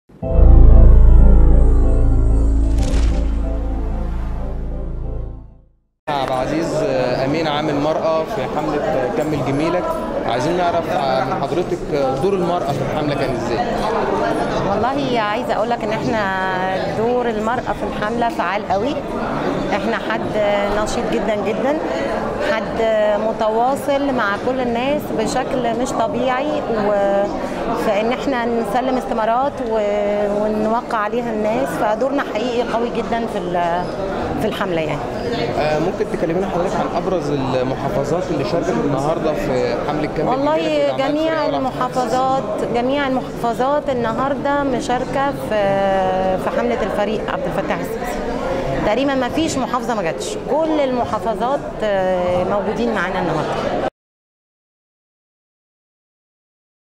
عبد العزيز امين عامل مرأة في حملة كمل جميلك عايزين نعرف من حضرتك دور المرأة في الحملة كان ازاي؟ والله عايزه اقول لك ان احنا دور المراه في الحمله فعال قوي احنا حد نشيط جدا جدا حد متواصل مع كل الناس بشكل مش طبيعي و... فان احنا نسلم استمارات و... ونوقع عليها الناس فدورنا حقيقي قوي جدا في ال- في الحمله يعني آه، ممكن تكلمينا حضرتك عن ابرز المحافظات اللي شاركت النهارده في حملة كمل والله جميلك والأعمال جميع الخيرية والأعمال المحافظات جميع المحافظات النهارده مشاركه في في حمله الفريق عبد الفتاح السيسي تقريبا ما فيش محافظه ما جاتش كل المحافظات آه، موجودين معانا النهارده